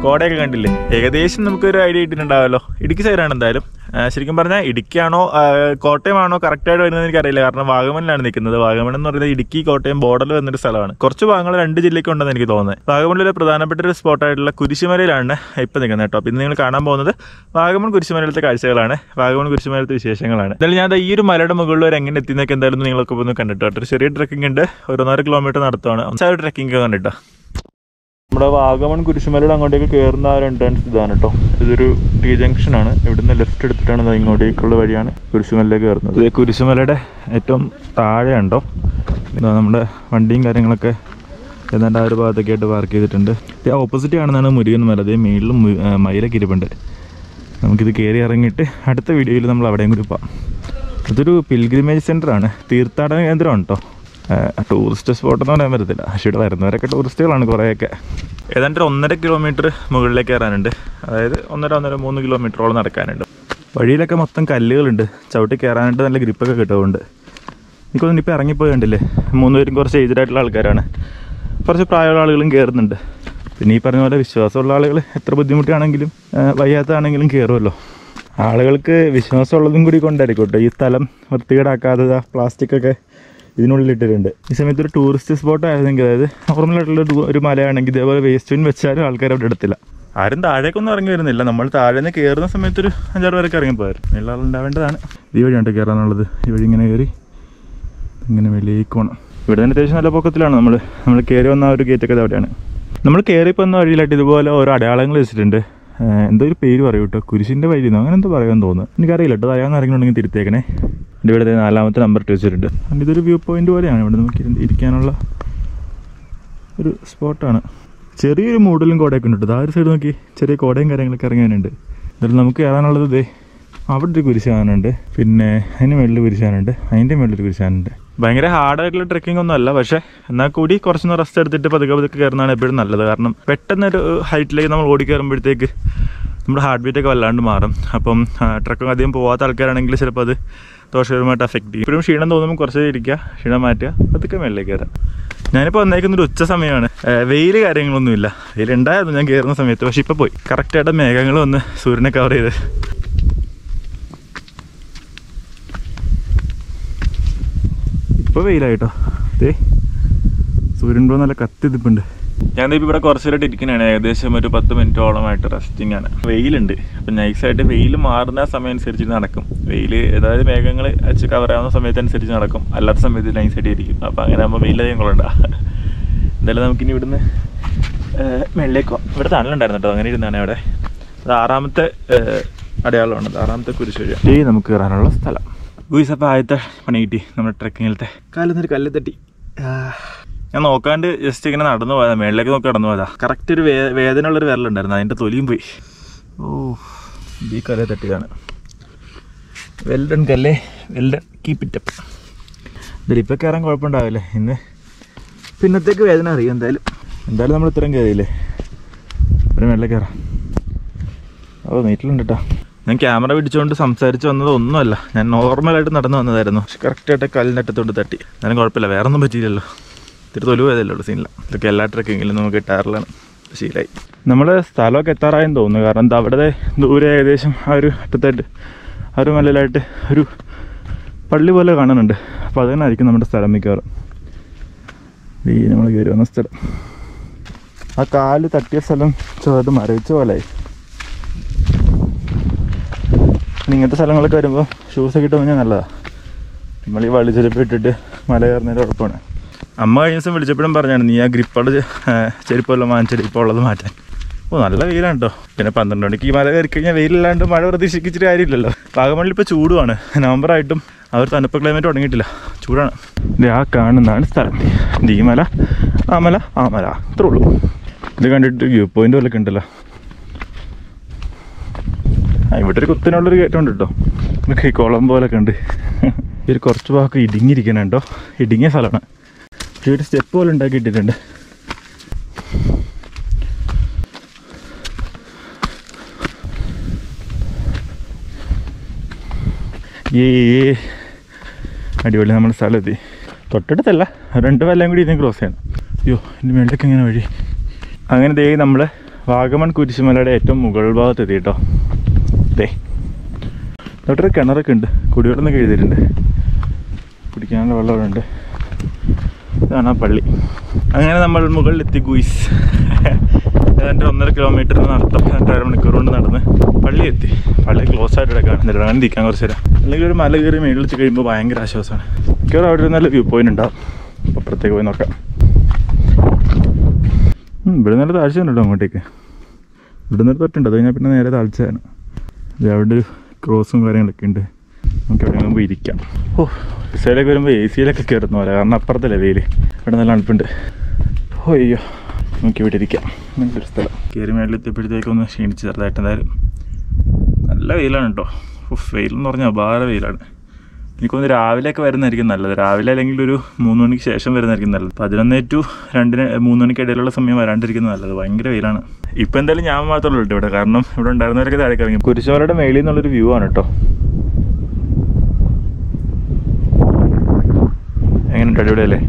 കോടയൊക്കെ കണ്ടില്ലേ ഏകദേശം നമുക്കൊരു ഐഡിയ കിട്ടിയിട്ടുണ്ടാവല്ലോ ഇടുക്കി സൈഡാണ് എന്തായാലും ആ, ശരിക്കും പറഞ്ഞാൽ ഇടുക്കിയാണോ ആ, കോട്ടയമാണോ കറക്റ്റായിട്ട് വരുന്നത് എനിക്കറിയില്ല കാരണം വാഗമണിലാണ് നിൽക്കുന്നത് വാഗമൺ എന്ന് പറയുന്നത് ഇടുക്കി കോട്ടയം ബോർഡറിൽ വന്നൊരു സ്ഥലമാണ് കുറച്ച് ഭാഗങ്ങൾ രണ്ട് ജില്ലയ്ക്ക് ഉണ്ടെന്ന് എനിക്ക് തോന്നുന്നത് വാഗമണിലെ പ്രധാനപ്പെട്ട ഒരു സ്പോട്ടായിട്ടുള്ള കുരിശുമലയിലാണ് ഇപ്പം നിൽക്കുന്നത് കേട്ടോ അപ്പം ഇന്ന് നിങ്ങൾ കാണാൻ പോകുന്നത് വാഗമൺ കുരിശുമലയിലത്തെ കാഴ്ചകളാണ് വാഗമൺ കുരിശുമലത്തെ വിശേഷങ്ങളാണ് എന്തായാലും ഞാൻ ദാ ഈ ഒരു മലയുടെ മുകളിൽ വരെ എങ്ങനെ എത്തിയെന്നൊക്കെ എന്തായാലും നിങ്ങളൊക്കെ ഒന്ന് കണ്ടിട്ട് കേട്ടോ ഒരു ചെറിയ ട്രക്കിംഗ് ഉണ്ട് ഒരു ഒന്നര കിലോമീറ്റർ നടത്തുവാണ് ആ ഒരു ട്രക്കിംഗ് കണ്ടിട്ടോ നമ്മുടെ വാഗമൺ കുരിശുമലയുടെ അങ്ങോട്ടേക്ക് കയറുന്ന ആ ഒരു എൻട്രൻസ് ഇതാണ് കേട്ടോ ഇതൊരു ടി ജംഗ്ഷൻ ആണ് ഇവിടുന്ന് ലെഫ്റ്റ് എടുത്തിട്ടാണ് ദാ ഇങ്ങോട്ടേക്കുള്ള വഴിയാണ് കുരിശുമലയിലേക്ക് കയറുന്നത് ഇത് കുരിശുമലയുടെ ഏറ്റവും താഴെ ഉണ്ടോ ഇതാ നമ്മുടെ വണ്ടിയും കാര്യങ്ങളൊക്കെ ഏതാണ്ട് ആ ഒരു ഭാഗത്തൊക്കെ ആയിട്ട് പാർക്ക് ചെയ്തിട്ടുണ്ട് ഇത് ഓപ്പോസിറ്റ് കാണുന്നതാണ് മുരുകൻ മല അതേ മേളിലും മു- ആ, മയിലൊക്കെ ഇരിപ്പുണ്ട് നമുക്കിത് കയറി ഇറങ്ങിയിട്ട് അടുത്ത വീഡിയോയിൽ നമ്മൾ അവിടെയും കൂടി പോകാം ഇതൊരു പിൽഗ്രിമേജ് സെൻ്റർ ആണ് തീർത്ഥാടന കേന്ദ്രമാണ് കേട്ടോ ടൂറിസ്റ്റ് സ്പോട്ട് എന്ന് പറയാൻ പറ്റത്തില്ല പക്ഷേ ഇവിടെ വരുന്നവരൊക്കെ ടൂറിസ്റ്റുകളാണ് കുറേയൊക്കെ ഏതാണ്ട് ഒരു ഒന്നര കിലോമീറ്റർ മുകളിലേക്ക് കയറാനുണ്ട് അതായത് ഒന്നര ഒന്നര മൂന്ന് കിലോമീറ്ററോളം നടക്കാനുണ്ട് വഴിയിലൊക്കെ മൊത്തം കല്ലുകളുണ്ട് ചവിട്ടി കയറാനായിട്ട് നല്ല ഗ്രിപ്പൊക്കെ കിട്ടുന്നുണ്ട് എനിക്കൊന്നും ഇപ്പോൾ ഇറങ്ങിപ്പോയി കണ്ടില്ലേ മൂന്നുപേരും കുറച്ച് ഏജ്ഡ് ആയിട്ടുള്ള ആൾക്കാരാണ് കുറച്ച് പ്രായമുള്ള ആളുകളും കയറുന്നുണ്ട് പിന്നെ ഈ പറഞ്ഞ പോലെ വിശ്വാസമുള്ള ആളുകൾ എത്ര ബുദ്ധിമുട്ടാണെങ്കിലും ആ, വയ്യാത്തതാണെങ്കിലും കയറുമല്ലോ ആളുകൾക്ക് വിശ്വാസമുള്ളതും കൂടി കൊണ്ടായിരിക്കും കേട്ടോ ഈ സ്ഥലം വൃത്തികേടാക്കാതെ പ്ലാസ്റ്റിക് ഒക്കെ ഇതിനുള്ളിൽ ഇട്ടിട്ടുണ്ട് ഈ സമയത്ത് ഒരു ടൂറിസ്റ്റ് സ്പോട്ട് ആയിരുന്നെങ്കിൽ അതായത് നോർമലായിട്ടുള്ള ഒരു- ഒരു മലയാണെങ്കിൽ ഇതേപോലെ വേസ്റ്റ് ബിൻ വെച്ചാലും ആൾക്കാർ അവിടെ എടുത്തില്ല ആരും താഴേക്കൊന്നും ഇറങ്ങി വരുന്നില്ല നമ്മൾ താഴെ നിന്ന് കയറുന്ന സമയത്ത് ഒരു അഞ്ചാറ് പേരൊക്കെ ഇറങ്ങിപ്പോയായിരുന്നു എല്ലാ ആളുണ്ടാവേണ്ടതാണ് ഈ വഴിയാണ് കയറാനുള്ളത് ഈ വഴി ഇങ്ങനെ കയറി ഇങ്ങനെ വെളിയിലേക്ക് പോകണം ഇവിടെ തന്നെ അത്യാവശ്യം നല്ല പൊക്കത്തിലാണ് നമ്മൾ നമ്മൾ കയറി വന്ന ആ ഒരു ഗേറ്റൊക്കെ ഇത് അവിടെയാണ് നമ്മൾ കയറി വന്ന വഴിയിലായിട്ട് ഇതുപോലെ ഓരോ അടയാളങ്ങൾ വെച്ചിട്ടുണ്ട് ഏഹ് എന്തോ ഒരു പേര് പറയൂ കേട്ടോ കുരിശിൻ്റെ വഴിന്നോ അങ്ങനെ എന്തോ പറയാൻ തോന്നുന്നു എനിക്കറിയില്ല കേട്ടോ അറിയാവുന്ന ആരെങ്കിലും തിരുത്തേക്കണേ എൻ്റെ ഇവിടെ ദേ നാലാമത്തെ നമ്പർ ഇട്ട് വെച്ചിട്ടുണ്ട് And ഇതൊരു വ്യൂ പോയിന്റ് പോലെയാണ് ഇവിടെ നമുക്ക് ഇരുന്ന് ഇരിക്കാനുള്ള ഒരു സ്പോട്ടാണ് ചെറിയൊരു മൂടലും കോടയൊക്കെ ഉണ്ട് കേട്ടോ ആ ഒരു സൈഡ് നോക്കി ചെറിയ കോടയും കാര്യങ്ങളൊക്കെ ഇറങ്ങാനുണ്ട് എന്നിട്ട് നമുക്ക് കയറാനുള്ളത് ദേ അവിടെ ഒരു കുരിശാനുണ്ട് പിന്നെ അതിന് മേളിൽ കുരിശാനുണ്ട് അതിൻ്റെ മേളിൽ ഒരു കുരിശാനുണ്ട് ഭയങ്കര ഹാർഡായിട്ടുള്ള ട്രെക്കിംഗ് ഒന്നും അല്ല പക്ഷേ എന്നാൽ കൂടി കുറച്ചൊന്ന് റെസ്റ്റ് എടുത്തിട്ട് പതുക്കെ പതുക്കെ കയറുന്നതാണ് എപ്പോഴും നല്ലത് കാരണം പെട്ടെന്നൊരു ഹൈറ്റിലേക്ക് നമ്മൾ ഓടി കയറുമ്പോഴത്തേക്ക് നമ്മുടെ ഹാർട്ട് ബീറ്റ് ഒക്കെ വല്ലാണ്ട് മാറും അപ്പം ട്രക്കും അധികം പോകാത്ത ആൾക്കാരാണെങ്കിൽ ചിലപ്പോൾ അത് ദോഷകരമായിട്ട് അഫക്റ്റ് ചെയ്യും ഇപ്പോഴും ക്ഷീണം തോന്നുമ്പോൾ കുറച്ച് ഇരിക്കുക ക്ഷീണം മാറ്റുക പതുക്കെ മേളിലേക്ക് കയറാം ഞാനിപ്പോൾ വന്നേക്കുന്ന ഒരു ഉച്ച സമയമാണ് വെയിൽ കാര്യങ്ങളൊന്നുമില്ല വെയിലുണ്ടായിരുന്നു ഞാൻ കയറുന്ന സമയത്ത് പക്ഷേ ഇപ്പോൾ പോയി കറക്റ്റായിട്ട് മേഘങ്ങൾ വന്ന് സൂര്യനെ കവർ ചെയ്ത് ഇപ്പോൾ വെയിലായിട്ടോ ദേ സൂര്യൻ ബ്രോ നല്ല കത്തിതിപ്പുണ്ട് ഞാൻ ഇപ്പോൾ ഇവിടെ കുറച്ച് നേരമായിട്ട് ഇരിക്കുന്നതാണ് ഏകദേശം ഒരു പത്ത് മിനിറ്റോളമായിട്ട് റെസ്റ്റിംഗ് ആണ് വെയിലുണ്ട് അപ്പം നൈസായിട്ട് വെയിൽ മാറുന്ന സമയം അനുസരിച്ച് നടക്കും വെയിൽ അതായത് മേഘങ്ങൾ അച്ച് കവർ ആവുന്ന സമയത്തനുസരിച്ച് നടക്കും അല്ലാത്ത സമയത്ത് നൈസായിട്ട് ഇരിക്കും അപ്പം അങ്ങനെ ആകുമ്പോൾ വെയിലധികം കൊള്ളണ്ട എന്തായാലും നമുക്കിനി ഇവിടുന്ന് ഏഹ്, മേളിലേക്ക് പോകാം ഇവിടെ തണലുണ്ടായിരുന്നു കേട്ടോ അങ്ങനെ ഇരുന്നാണ് അവിടെ അത് ആറാമത്തെ ഏഹ്, അടയാളമാണ് അത് ആറാമത്തെ കുരിശ് വഴി ഈ നമുക്ക് കയറാനുള്ള സ്ഥലം ഗുയിസ് അപ്പോൾ ആദ്യത്തെ പണി കിട്ടി നമ്മുടെ ട്രക്കിങ്ങിലത്തെ കാലൊന്നൊരു കല്ല് തട്ടി ആ. ഞാൻ നോക്കാണ്ട് ജസ്റ്റ് ഇങ്ങനെ നടന്നു പോയതാ മേളിലേക്ക് നോക്കി നടന്നു പോയതാ കറക്റ്റ് ഒരു വേ വേദന ഉള്ളൊരു വിരലുണ്ടായിരുന്നു അതിൻ്റെ തൊലിയും പോയി ഓ ഇത് ഈ കല്ലെ തട്ടിയതാണ് വെൽഡൺ കല്ലേ വെൽഡൺ കീപ്പ് ഇറ്റ് അപ്പ് ഇതിലിപ്പോൾ കയറാൻ കുഴപ്പമുണ്ടാവില്ലേ ഇന്ന് പിന്നത്തേക്ക് വേദന അറിയാം എന്തായാലും എന്തായാലും നമ്മൾ ഇത്രയും കയറിയില്ലേ ഒരു മേളിലേക്ക് കയറാം ഓ നീറ്റിലുണ്ട് കേട്ടോ ഞാൻ ക്യാമറ പിടിച്ചുകൊണ്ട് സംസാരിച്ച് വന്നത് ഒന്നുമല്ല ഞാൻ നോർമലായിട്ട് നടന്നു വന്നതായിരുന്നു പക്ഷെ കറക്റ്റായിട്ട് കല്ലിൻ്റെ അറ്റത്തോട്ട് തട്ടി എന്നാലും കുഴപ്പമില്ല വേറെ ഒന്നും പറ്റിയില്ലല്ലോ ഇത്തിരി തൊലു പോയതല്ലേ ഉള്ളൂ സീനില്ല ഇതൊക്കെ എല്ലാ ട്രക്കിങ്ങിലും നമുക്ക് കിട്ടാറിലാണ് ശീലമായി നമ്മൾ സ്ഥലമൊക്കെ എത്താറായെന്ന് തോന്നുന്നു കാരണം എന്താ അവിടെ ദൂരെ ഏകദേശം ആ ഒരു അറ്റത്തായിട്ട് ആ ഒരു മലയിലായിട്ട് ഒരു പള്ളി പോലെ കാണുന്നുണ്ട് അപ്പോൾ അത് തന്നെ ആയിരിക്കും നമ്മുടെ സ്ഥലം മിക്കവാറും ഈ നമ്മൾ കയറി വന്ന സ്ഥലം ആ കാല് തട്ടിയ സ്ഥലം ചെറുത് മരവിച്ച പോലായി പിന്നെ ഇങ്ങനത്തെ സ്ഥലങ്ങളൊക്കെ വരുമ്പോൾ ഷൂസൊക്കെ ഇട്ട് കഴിഞ്ഞാൽ നല്ലതാണ് നമ്മൾ ഈ വള്ളി ചെരുപ്പ് ഇട്ടിട്ട് മല കയറുന്നതിൻ്റെ കുഴപ്പമാണ് അമ്മ കഴിഞ്ഞ ദിവസം വിളിച്ചപ്പോഴും പറഞ്ഞാണ് നീ ആ ഗ്രിപ്പുള്ള ചെരുപ്പല്ലോ വാങ്ങിച്ചിട്ട് ഇപ്പോൾ ഉള്ളത് മാറ്റാൻ ഓ നല്ല വെയിലാണ് കേട്ടോ പിന്നെ പന്ത്രണ്ട് മണിക്ക് ഈ മല കയറി കഴിഞ്ഞാൽ വെയിലില്ലാണ്ട് മഴ പ്രതീക്ഷിച്ചിട്ട് കാര്യമില്ലല്ലോ വാഗമണ്ണിൽ ഇപ്പോൾ ചൂടുമാണ് നവംബർ ആയിട്ടും അവർ തണുപ്പ് ക്ലൈമറ്റ് തുടങ്ങിയിട്ടില്ല ചൂടാണ് ഇത് ആ കാണുന്നതാണ് സ്ഥലം ഇത് ഈ മല ആ മല ആ മല അത്രേ ഉള്ളൂ ഇത് കണ്ടിട്ട് വ്യൂ പോയിന്റ് പോലൊക്കെ ഉണ്ടല്ലോ ആ ഇവിടെ ഒരു കുത്തിനുള്ളൊരു കയറ്റം ഉണ്ട് കേട്ടോ ഇതൊക്കെ ഈ കുളം പോലൊക്കെ ഉണ്ട് ഒരു കുറച്ച് ഭാഗമൊക്കെ ഇടുങ്ങിയിരിക്കണുണ്ടോ ഇടുങ്ങിയ സ്ഥലമാണ് പക്ഷേ ഒരു സ്റ്റെപ്പ് പോലെ ഉണ്ടാക്കിയിട്ടിട്ടുണ്ട് ഈ അടിപൊളി നമ്മുടെ സ്ഥലമെത്തി തൊട്ടടുത്തല്ല രണ്ട് വല്ലം കൂടി ഇതിനെ ക്രോസ് ചെയ്യണം അയ്യോ എൻ്റെ മേളിലേക്ക് എങ്ങനെ വഴി അങ്ങനെ ദേ നമ്മൾ വാഗമൺ കുരിശുമലയുടെ ഏറ്റവും മുകൾ ഭാഗത്ത് എത്തി കേട്ടോ ദേ തൊട്ടൊരു കിണറൊക്കെ ഉണ്ട് കുടിവെള്ളം എഴുതിയിട്ടുണ്ട് കുടിക്കാനുള്ള വെള്ളം അവിടെ ഉണ്ട് ഇതാണ് ആ പള്ളി അങ്ങനെ നമ്മൾ മുകളിലെത്തി ഗുയിസ് ഏതാണ്ട് ഒന്നര കിലോമീറ്റർ നടത്തം എന്നിട്ട് അരമണിക്കൂർ കൊണ്ട് നടന്ന് പള്ളി എത്തി പള്ളി ക്ലോസ് ആയിട്ട് കിടക്കാണ് എന്നിട്ട് അങ്ങനെ ഇരിക്കാൻ കുറച്ച് നേരം അല്ലെങ്കിൽ ഒരു മല കയറി മേളിൽ വെച്ച് കഴിയുമ്പോൾ ഭയങ്കര ആശ്വാസമാണ് മിക്കവാറും അവിടെ ഒരു നല്ല വ്യൂ പോയിന്റ് ഉണ്ടാവും അപ്പോൾ അപ്പുറത്തേക്ക് പോയി നോക്കാം ഉം, ഇവിടെ നല്ല താഴ്ച ഉണ്ടോ അങ്ങോട്ടേക്ക് ഇവിടെ നിന്ന് തൊട്ടുണ്ട് അത് കഴിഞ്ഞാൽ പിന്നെ നേരെ താഴ്ചയാണ് ഇത് അവിടെ ഒരു ക്രോസും കാര്യങ്ങളൊക്കെ ഉണ്ട് നമുക്ക് എവിടെ പോകുമ്പോൾ ഇരിക്കാം ഓ സൈഡിലേക്ക് വരുമ്പോൾ എ സിയിലൊക്കെ കയറുന്ന പോലെ കാരണം അപ്പുറത്തല്ലേ വെയിൽ ഇവിടെ നല്ല തണുപ്പുണ്ട് ഓ അയ്യോ നമുക്ക് ഇവിടെ ഇരിക്കാം നല്ലൊരു സ്ഥലം കയറി മേളിലെത്തിയപ്പോഴത്തേക്കും ഒന്ന് ക്ഷീണിച്ച് ചെറുതായിട്ട് എന്തായാലും നല്ല വെയിലാണ് കേട്ടോ ഉഫ് വെയിൽ എന്ന് പറഞ്ഞാൽ അപാര വെയിലാണ് എനിക്കൊന്ന് രാവിലെയൊക്കെ വരുന്നതായിരിക്കും നല്ലത് രാവിലെ അല്ലെങ്കിൽ ഒരു മൂന്ന് മണിക്ക് ശേഷം വരുന്നതായിരിക്കും നല്ലത് പതിനൊന്ന് ടു രണ്ടിന് മൂന്ന് മണിക്ക് ഇടയിലുള്ള സമയം വരാണ്ടിരിക്കുന്നത് നല്ലത് ഭയങ്കര വെയിലാണ് ഇപ്പം എന്തായാലും ഞാൻ മാത്രമേ ഉള്ളൂ ഇവിടെ കാരണം ഇവിടെ ഉണ്ടായിരുന്നവരൊക്കെ താഴേക്ക് ഇറങ്ങി കുരിശോലയുടെ മേളിൽ നിന്നുള്ളൊരു വ്യൂ ആണ് കേട്ടോ എങ്ങനെയുണ്ട് അടിപൊളിയല്ലേ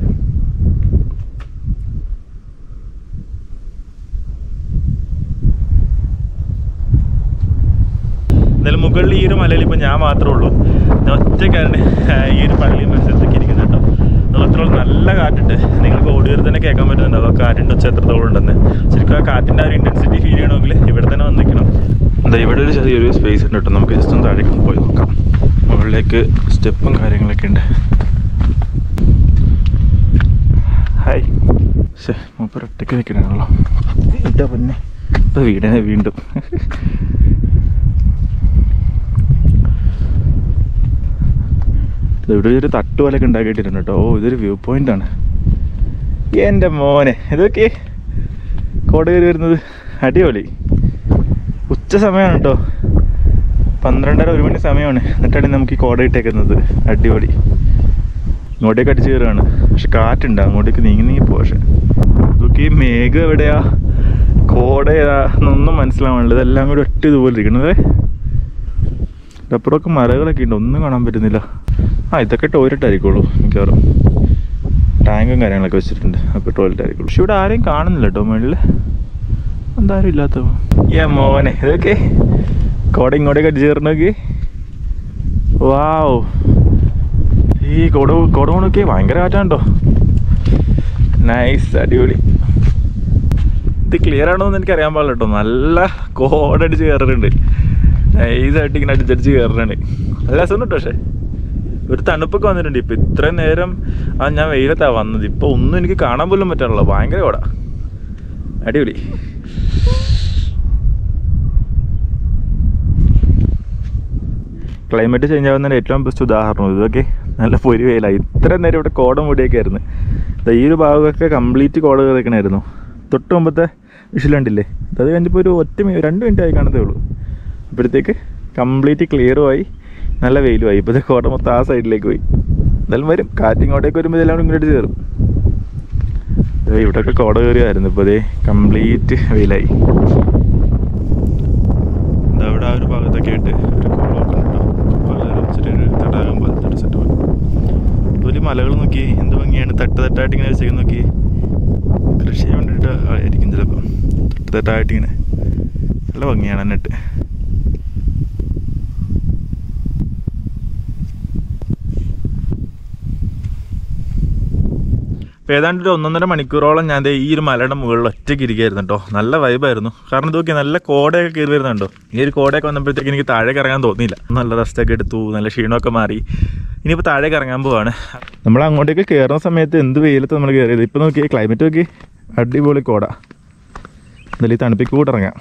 എന്തായാലും മുകളിൽ ഈ ഒരു മലയിൽ ഇപ്പം ഞാൻ മാത്രമേ ഉള്ളൂ ഞാൻ ഒറ്റയ്ക്കാണ് ഈ ഒരു പള്ളിയും പരിസരത്തൊക്കെ ഇരിക്കുന്നത് കേട്ടോ അതുമാത്രമല്ല നല്ല കാറ്റുണ്ട് നിങ്ങൾക്ക് ഓഡിയോയിൽ തന്നെ കേൾക്കാൻ പറ്റുന്നുണ്ട് ആ കാറ്റിൻ്റെ ഒച്ച എത്രത്തോളം ഉണ്ടെന്ന് ശരിക്കും ആ കാറ്റിൻ്റെ ആ ഒരു ഇൻറ്റൻസിറ്റി ഫീൽ ചെയ്യണമെങ്കിൽ ഇവിടെ തന്നെ വന്നിരിക്കണം എന്താ ഇവിടെ ഒരു ചെറിയൊരു സ്പേസ് ഉണ്ട് കേട്ടോ നമുക്ക് ജസ്റ്റ് ഒന്ന് താഴേക്ക് ഒന്ന് പോയി നോക്കാം മുകളിലേക്ക് സ്റ്റെപ്പും കാര്യങ്ങളൊക്കെ ഉണ്ട് ഹായ് ശേ മൂപ്പർ ഒറ്റയ്ക്ക് നിൽക്കണല്ലോ എന്താ പിന്നെ ഇപ്പം വീടിനെ വീണ്ടും ദേ ഇവിടെ ഒരു തട്ട് പോലെയൊക്കെ ഉണ്ടാക്കിയിട്ടുണ്ട് കേട്ടോ ഓ ഇതൊരു വ്യൂ പോയിന്റ് ആണ് എൻ്റെ മോനെ ഇതൊക്കെ കോട കയറി വരുന്നത് അടിപൊളി ഉച്ച സമയമാണ് കേട്ടോ പന്ത്രണ്ടര ഒരു മണി സമയമാണ് എന്നിട്ടാണ് നമുക്ക് ഈ കോട ഇട്ടേക്കുന്നത് അടിപൊളി ഇങ്ങോട്ടേക്ക് അടിച്ച് കയറുകയാണ് പക്ഷെ കാറ്റുണ്ട് അങ്ങോട്ടേക്ക് നീങ്ങി നീങ്ങി പോവാ പക്ഷെ ഇതൊക്കെ ഈ മേഘം എവിടെയാ കോട ഏതാ എന്നൊന്നും മനസ്സിലാവാനില്ല ഇതെല്ലാം കൂടി ഒറ്റ ഇതുപോലെ ഇരിക്കണത് അപ്പുറമൊക്കെ മലകളൊക്കെ ഉണ്ട് ഒന്നും കാണാൻ പറ്റുന്നില്ല ആ ഇതൊക്കെ ടോയ്ലറ്റ് ആയിരിക്കുള്ളൂ മിക്കവാറും ടാങ്കും കാര്യങ്ങളൊക്കെ വെച്ചിട്ടുണ്ട് അപ്പോൾ ടോയ്ലറ്റ് ആയിരിക്കുള്ളൂ പക്ഷെ ഇവിടെ ആരെയും കാണുന്നില്ല കേട്ടോ മുകളിൽ എന്താരും ഇല്ലാത്ത ഏ മോനെ ഇതൊക്കെ കോട ഇങ്ങോട്ടേക്ക് അടിച്ചു കയറണോക്കി വാവ് ഈ കോട കോട കൊണ്ടൊക്കെ ഭയങ്കര കാറ്റാണ്ടോ നൈസ് അടിപൊളി ഇത് ക്ലിയർ ആണോ എന്ന് എനിക്ക് അറിയാൻ പാടില്ല കേട്ടോ നല്ല കോടടിച്ച് കയറുന്നുണ്ട് നൈസായിട്ട് ഇങ്ങനെ അടിച്ചടിച്ച് കയറുന്നുണ്ട് നല്ല രസമുണ്ട് കേട്ടോ പക്ഷേ ഒരു തണുപ്പൊക്കെ വന്നിട്ടുണ്ട് ഇപ്പം ഇത്രയും നേരം ആ ഞാൻ വെയിലത്താണ് വന്നത് ഇപ്പോൾ ഒന്നും എനിക്ക് കാണാൻ പോലും പറ്റാനുള്ള ഭയങ്കര കോട അടിപൊളി ക്ലൈമറ്റ് ചേഞ്ച് ആവുന്നതിൻ്റെ ഏറ്റവും ബെസ്റ്റ് ഉദാഹരണം ഇതൊക്കെ നല്ല പൊരി വെയിലായി ഇത്രയും നേരം ഇവിടെ കോട മൂടിയൊക്കെ ആയിരുന്നു ദാ ഈ ഒരു ഭാഗമൊക്കെ കംപ്ലീറ്റ് കോട കിടക്കണമായിരുന്നു തൊട്ട് മുമ്പത്തെ വിഷുലുണ്ടില്ലേ അത് കഴിഞ്ഞപ്പോൾ ഒരു ഒറ്റ മി- രണ്ട് മിനിറ്റ് ആയി കാണത്തേ ഉള്ളൂ അപ്പോഴത്തേക്ക് കംപ്ലീറ്റ് ക്ലിയറുമായി നല്ല വെയിലുമായി ഇപ്പോഴത്തെ കോട മൊത്തം ആ സൈഡിലേക്ക് പോയി എന്തായാലും വരും കാറ്റ് ഇങ്ങോട്ടേക്ക് വരുമ്പോൾ ഇതെല്ലാം കൂടി ഇങ്ങോട്ട് കയറും ദേ ഇവിടെയൊക്കെ കോട കയറിയായിരുന്നു ഇപ്പോൾ അതേ കംപ്ലീറ്റ് വെയിലായി ദാ ഇവിടെ ആ ഒരു ഭാഗത്തൊക്കെ ആയിട്ട് ഒരു കുളമൊക്കെ ഉണ്ട് കേട്ടോ അപ്പോൾ അതൊരു ചെറിയൊരു തടാകം പോലത്തെ ഒരു സെറ്റ് പോലെ ഒരു മലകൾ നോക്കി എന്ത് ഭംഗിയാണ് തട്ട് തട്ടായിട്ട് ഇങ്ങനെ വെച്ചേക്കുന്ന നോക്കി കൃഷി ചെയ്യാൻ വേണ്ടിയിട്ട് ആയിരിക്കും ചിലപ്പോൾ തട്ട് തട്ടായിട്ട് ഇങ്ങനെ നല്ല ഭംഗിയാണ് എന്നിട്ട് അപ്പോൾ ഏതാണ്ട് ഒരു ഒന്നൊന്നര മണിക്കൂറോളം ഞാൻ ദേ ഈ ഒരു മലയുടെ മുകളിൽ ഒറ്റയ്ക്ക് ഇരിക്കുകയായിരുന്നു കേട്ടോ നല്ല വൈബായിരുന്നു കാരണം ഇതൊക്കെ നല്ല കോടയൊക്കെ കയറി വരുന്നുണ്ടോ ഈ ഒരു കോടയൊക്കെ വന്നപ്പോഴത്തേക്ക് എനിക്ക് താഴേക്ക് ഇറങ്ങാൻ തോന്നിയില്ല നല്ല റെസ്റ്റൊക്കെ എടുത്തു നല്ല ക്ഷീണമൊക്കെ മാറി ഇനിയിപ്പോൾ താഴേക്ക് ഇറങ്ങാൻ പോവാണ് നമ്മൾ അങ്ങോട്ടേക്ക് കയറുന്ന സമയത്ത് എന്ത് വെയിലത്ത് നമ്മൾ കയറിയത് ഇപ്പോൾ നോക്കി ക്ലൈമറ്റ് നോക്കി അടിപൊളി കോട എന്തായാലും ഈ തണുപ്പിക്ക് കൂടെ ഇറങ്ങാം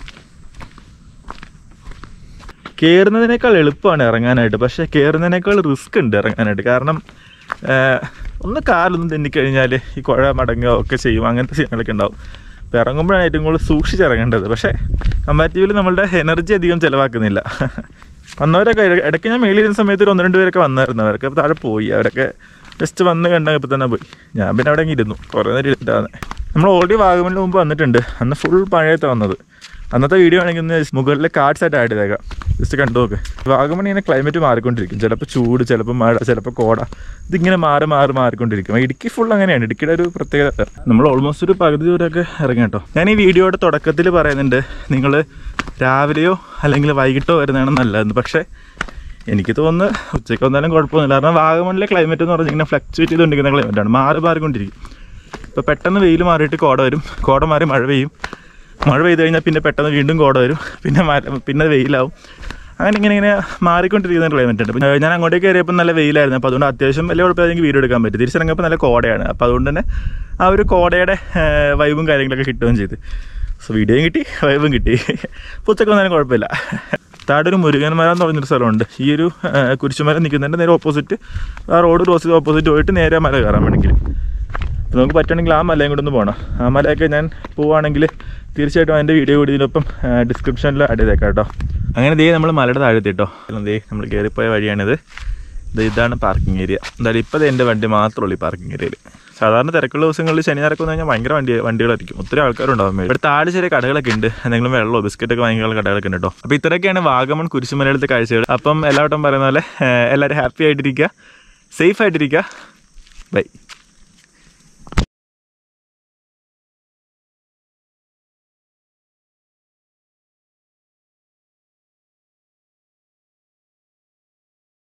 കയറുന്നതിനേക്കാൾ എളുപ്പമാണ് ഇറങ്ങാനായിട്ട് പക്ഷേ കയറുന്നതിനേക്കാൾ റിസ്ക് ഉണ്ട് ഇറങ്ങാനായിട്ട് കാരണം ഏഹ്, ഒന്ന് കാലൊന്നും തെന്നിക്കഴിഞ്ഞാൽ ഈ കുഴ മടങ്ങുക ഒക്കെ ചെയ്യും അങ്ങനത്തെ സീനുകളൊക്കെ ഉണ്ടാവും അപ്പോൾ ഇറങ്ങുമ്പോഴാണ് ഏറ്റവും കൂടുതൽ സൂക്ഷിച്ച് ഇറങ്ങേണ്ടത് പക്ഷേ കമ്പാരിറ്റീവ്ലി നമ്മളുടെ എനർജി അധികം ചിലവാക്കുന്നില്ല വന്നവരൊക്കെ ഇട- ഇടയ്ക്ക് ഞാൻ മേളിയിരുന്ന സമയത്ത് ഒരു ഒന്ന് രണ്ട് പേരൊക്കെ വന്നായിരുന്നു അവരൊക്കെ അപ്പോൾ താഴെ പോയി അവരൊക്കെ ജസ്റ്റ് വന്ന് കണ്ടപ്പോൾ തന്നെ പോയി ഞാൻ പിന്നെ അവിടെ അങ്ങ് ഇരുന്നു കുറേ നേരം ഇരുന്നിട്ടാണ് നമ്മൾ ഓൾറെഡി വാഗമണിന് മുമ്പ് വന്നിട്ടുണ്ട് അന്ന് ഫുൾ മഴയത്താണ് വന്നത് അന്നത്തെ വീഡിയോ ആണെങ്കിൽ ഒന്ന് മുകളിലെ കാർഡ്സ് ആയിട്ട് ആഡ് ചെയ്തേക്കാം ജസ്റ്റ് കണ്ടു നോക്ക് വാഗമൺ ഇങ്ങനെ ക്ലൈമറ്റ് മാറിക്കൊണ്ടിരിക്കും ചിലപ്പോൾ ചൂട് ചിലപ്പോൾ മഴ ചിലപ്പോൾ കോട ഇതിങ്ങനെ മാറി മാറി മാറിക്കൊണ്ടിരിക്കും ഇടുക്കി ഫുൾ അങ്ങനെയാണ് ഇടുക്കിയുടെ ഒരു പ്രത്യേകത നമ്മൾ ഓൾമോസ്റ്റ് ഒരു പകുതി ദൂരമൊക്കെ ഇറങ്ങി കേട്ടോ ഞാൻ ഈ വീഡിയോയുടെ തുടക്കത്തിൽ പറയുന്നുണ്ട് നിങ്ങൾ രാവിലെയോ അല്ലെങ്കിൽ വൈകിട്ടോ വരുന്നതാണ് നല്ലതെന്ന് പക്ഷേ എനിക്ക് തോന്നുന്നു ഉച്ചയ്ക്ക് വന്നാലും കുഴപ്പമൊന്നുമില്ല കാരണം വാഗമണിലെ ക്ലൈമറ്റ് എന്ന് പറഞ്ഞാൽ ഇങ്ങനെ ഫ്ലക്ച്വേറ്റ് ചെയ്തുകൊണ്ടിരിക്കുന്ന ക്ലൈമറ്റാണ് മാറി മാറിക്കൊണ്ടിരിക്കും ഇപ്പോൾ പെട്ടെന്ന് വെയിൽ മാറിയിട്ട് കോട വരും കോട മാറി മഴ പെയ്യും മഴ പെയ്ത് കഴിഞ്ഞാൽ പിന്നെ പെട്ടെന്ന് വീണ്ടും കോട വരും പിന്നെ മര- പിന്നെ വെയിലാവും അങ്ങനെ ഇങ്ങനെ ഇങ്ങനെ മാറിക്കൊണ്ടിരിക്കുന്ന ക്ലൈമറ്റ് ഉണ്ട് പിന്നെ ഞാൻ അങ്ങോട്ടേക്ക് കയറിയപ്പോൾ നല്ല വെയിലായിരുന്നു അപ്പോൾ അതുകൊണ്ട് അത്യാവശ്യം വലിയ കുഴപ്പമില്ല എനിക്ക് വീഡിയോ എടുക്കാൻ പറ്റും തിരിച്ചിറങ്ങിയപ്പോൾ നല്ല കോടയാണ് അപ്പോൾ അതുകൊണ്ട് തന്നെ ആ ഒരു കോടയുടെ വൈബും കാര്യങ്ങളൊക്കെ കിട്ടുകയും ചെയ്തു സോ വീഡിയോയും കിട്ടി വൈബും കിട്ടി പുത്തൊക്കെ വന്നാലും കുഴപ്പമില്ല താഴെ ഒരു മുരുകൻ മരം എന്ന് പറഞ്ഞൊരു സ്ഥലമുണ്ട് ഈ ഒരു ആ, കുരിശുമരം നിൽക്കുന്നതിൻ്റെ നേരെ ഓപ്പോസിറ്റ് ആ റോഡ് ക്രോസ് ചെയ്ത് ഓപ്പോസിറ്റ് പോയിട്ട് നേരെ ആ മല കയറാൻ വേണമെങ്കിൽ അപ്പോൾ നമുക്ക് പറ്റുകയാണെങ്കിൽ ആ മലയും കൂടെ ഒന്ന് പോകണം ആ മലയൊക്കെ ഞാൻ പോവുകയാണെങ്കിൽ തീർച്ചയായിട്ടും അതിൻ്റെ വീഡിയോ കൂടി ഇതിനൊപ്പം ഡിസ്ക്രിപ്ഷനിൽ ആഡ് ചെയ്തേക്കാം കേട്ടോ അങ്ങനെ ദേ നമ്മൾ മലയുടെ താഴെത്തി കേട്ടോ ദേ നമ്മൾ കയറിപ്പോയ വഴിയാണിത് ഇത് ഇതാണ് പാർക്കിംഗ് ഏരിയ എന്തായാലും ഇപ്പോൾ എൻ്റെ വണ്ടി മാത്രമേ ഉള്ളൂ ഈ പാർക്കിംഗ് ഏരിയയിൽ സാധാരണ തിരക്കുള്ള ദിവസങ്ങളിൽ ശനി ഞായറൊക്കെ വന്നു കഴിഞ്ഞാൽ ഭയങ്കര വണ്ടി വണ്ടികളായിരിക്കും ഒത്തിരി ആൾക്കാരുണ്ടാവും മേളിൽ. ഇവിടെ താഴെ ചെറിയ കടകളൊക്കെ ഉണ്ട് എന്തെങ്കിലും വെള്ളമോ ബിസ്ക്കറ്റൊക്കെ വാങ്ങിക്കാനുള്ള കടകളൊക്കെ ഉണ്ട് കേട്ടോ അപ്പോൾ ഇത്രയൊക്കെയാണ് വാഗമൺ കുരിശുമലയിലത്തെ കാഴ്ചകൾ അപ്പം എല്ലാവട്ടം പറയുന്ന പോലെ ഏഹ്, എല്ലാവരും ഹാപ്പി ആയിട്ടിരിക്കുക സേഫ് ആയിട്ടിരിക്കുക ബൈ